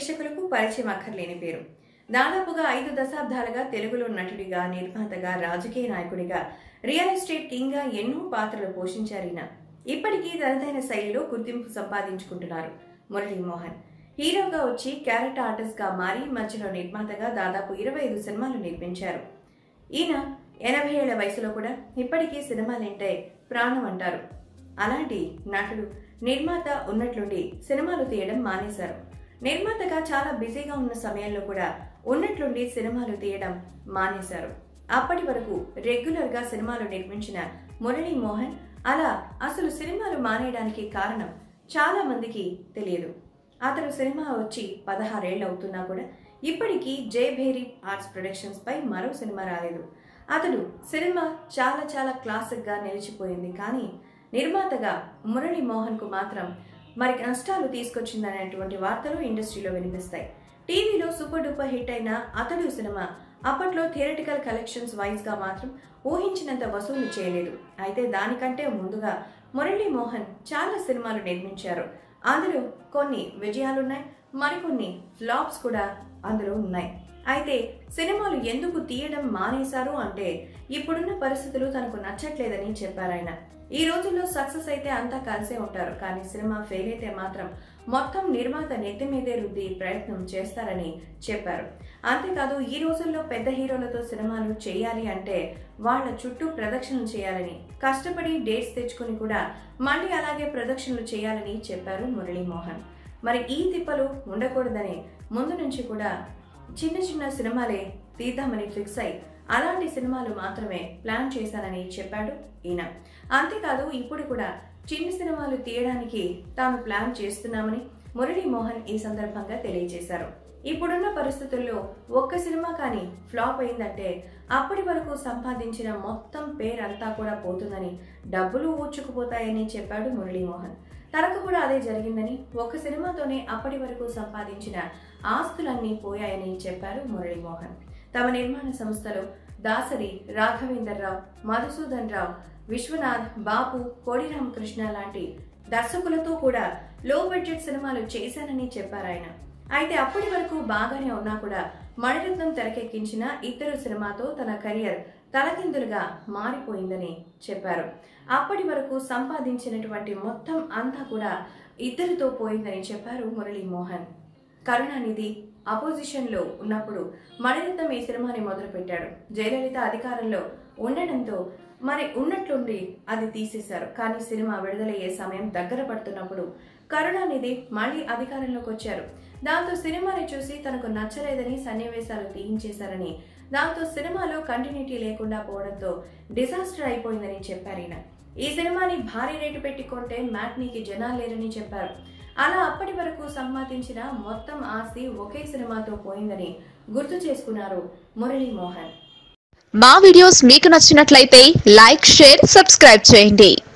ప్రేక్షకులకు పరిచయం అక్కర్లేని పేరు దాదాపుగా ఐదు దశాబ్దాలుగా తెలుగులో నటుడిగా నిర్మాతగా రాజకీయ నాయకుడిగా రియల్ ఎస్టేట్ కింగ్ గా ఎన్నో పాత్రలు పోషించారు ఈయన ఇప్పటికీ తనదైన శైలిలో గుర్తింపు సంపాదించుకుంటున్నారు మురళీమోహన్ హీరోగా వచ్చి క్యారెట్ ఆర్టిస్ట్ గా మారి మధ్యలో నిర్మాతగా దాదాపు ఇరవై ఐదు సినిమాలు నిర్మించారు ఈయన ఎనభై ఏళ్ల వయసులో కూడా ఇప్పటికీ సినిమాలంటే ప్రాణం అంటారు అలాంటి నటుడు నిర్మాత ఉన్నట్లుండి సినిమాలు తీయడం మానేశారు నిర్మాతగా చాలా బిజీగా ఉన్న సమయంలో కూడా ఉన్నట్లుండి సినిమాలు తీయడం మానేశారు అప్పటి వరకు రెగ్యులర్ గా సినిమాలు నిర్మించిన మురళీ మోహన్ అలా అసలు సినిమాలు మానేయడానికి కారణం చాలా మందికి తెలియదు అతను సినిమా వచ్చి పదహారేళ్ళు అవుతున్నా కూడా ఇప్పటికీ జై భేరి ఆర్ట్స్ ప్రొడక్షన్స్ పై మరో సినిమా రాలేదు అతడు సినిమా చాలా చాలా క్లాసిక్ గా నిలిచిపోయింది కానీ నిర్మాతగా మురళీ మోహన్ కు మాత్రం మరి నష్టాలు తీసుకొచ్చిందనేటువంటి వార్తలు ఇండస్ట్రీలో వినిపిస్తాయి టీవీలో సూపర్ డూపర్ హిట్ అయిన అతడు సినిమా అప్పట్లో థియరటికల్ కలెక్షన్స్ వైజ్ గా మాత్రం ఊహించినంత వసూలు చేయలేదు అయితే దానికంటే ముందుగా మురళీ మోహన్ చాలా సినిమాలు నిర్మించారు అందులో కొన్ని విజయాలున్నాయి మరికొన్ని ఫ్లాప్స్ కూడా అందులో ఉన్నాయి అయితే సినిమాలు ఎందుకు తీయడం మానేశారు అంటే ఇప్పుడున్న పరిస్థితులు తనకు నచ్చట్లేదని చెప్పారు ఆయన ఈ రోజుల్లో సక్సెస్ అయితే అంతా కలిసే ఉంటారు కానీ సినిమా ఫెయిల్ అయితే మాత్రం మొత్తం నిర్మాత నెత్తి మీదే రుద్ది ప్రయత్నం చేస్తారని చెప్పారు అంతేకాదు ఈ రోజుల్లో పెద్ద హీరోలతో సినిమాలు చేయాలి అంటే వాళ్ళ చుట్టూ ప్రదక్షిణలు చేయాలని కష్టపడి డేట్స్ తెచ్చుకుని కూడా మళ్ళీ అలాగే ప్రదక్షిణలు చేయాలని చెప్పారు మురళీమోహన్ మరి ఈ తిప్పలు ఉండకూడదని ముందు నుంచి కూడా చిన్న చిన్న సినిమాలే తీద్దామని ఫిక్స్ అయి అలాంటి సినిమాలు మాత్రమే ప్లాన్ చేశానని చెప్పాడు ఈయన అంతేకాదు ఇప్పుడు కూడా చిన్న సినిమాలు తీయడానికి తాను ప్లాన్ చేస్తున్నామని మురళీ మోహన్ ఈ సందర్భంగా తెలియజేశారు ఇప్పుడున్న పరిస్థితుల్లో ఒక్క సినిమా కానీ ఫ్లాప్ అయిందంటే అప్పటి వరకు సంపాదించిన మొత్తం పేరంతా కూడా పోతుందని డబ్బులు ఊడ్చుకుపోతాయని చెప్పాడు మురళీమోహన్ తనకు కూడా అదే జరిగిందని ఒక సినిమాతోనే అప్పటి వరకు సంపాదించిన ఆస్తులన్నీ పోయాయని చెప్పారు మురళీమోహన్ తమ నిర్మాణ సంస్థలో దాసరి రాఘవేందర్ రావు మధుసూదన్ రావు విశ్వనాథ్ బాపు కోడి రామకృష్ణ లాంటి దర్శకులతో కూడా లో బడ్జెట్ సినిమాలు చేశానని చెప్పారు ఆయన అయితే అప్పటి వరకు బాగానే ఉన్నా కూడా మణిరత్నం తెరకెక్కించిన ఇద్దరు సినిమాతో తన కెరియర్ తలకిందులుగా మారిపోయిందని చెప్పారు అప్పటి వరకు సంపాదించినటువంటి మొత్తం అంతా కూడా ఇద్దరితో పోయిందని చెప్పారు మురళీ మోహన్ కరుణానిధి అపోజిషన్ లో ఉన్నప్పుడు మణిరత్నం ఈ సినిమాని మొదలుపెట్టాడు జయలలిత అధికారంలో ఉండడంతో మరి ఉన్నట్లుండి అది తీసేశారు కానీ సినిమా విడుదలయ్యే సమయం దగ్గర పడుతున్నప్పుడు కరుణానిధి మళ్ళీ అధికారంలోకి వచ్చారు దాంతో సినిమాని చూసి తనకు నచ్చలేదని సన్నివేశాలు తీయించేశారని దాంతో సినిమాలో కంటిన్యూటీ లేకుండా పోవడంతో డిజాస్టర్ అయిపోయిందని చెప్పారు ఈయన ఈ సినిమాని భారీ రేటు పెట్టి కొంటే మ్యాట్నీకి జనాలు లేరని చెప్పారు అలా అప్పటి వరకు సంపాదించిన మొత్తం ఆస్తి ఒకే సినిమాతో పోయిందని గుర్తు చేసుకున్నారు మురళీ మోహన్ మా వీడియోస్ మీకు నచ్చినట్లయితే లైక్ షేర్ సబ్స్క్రైబ్ చేయండి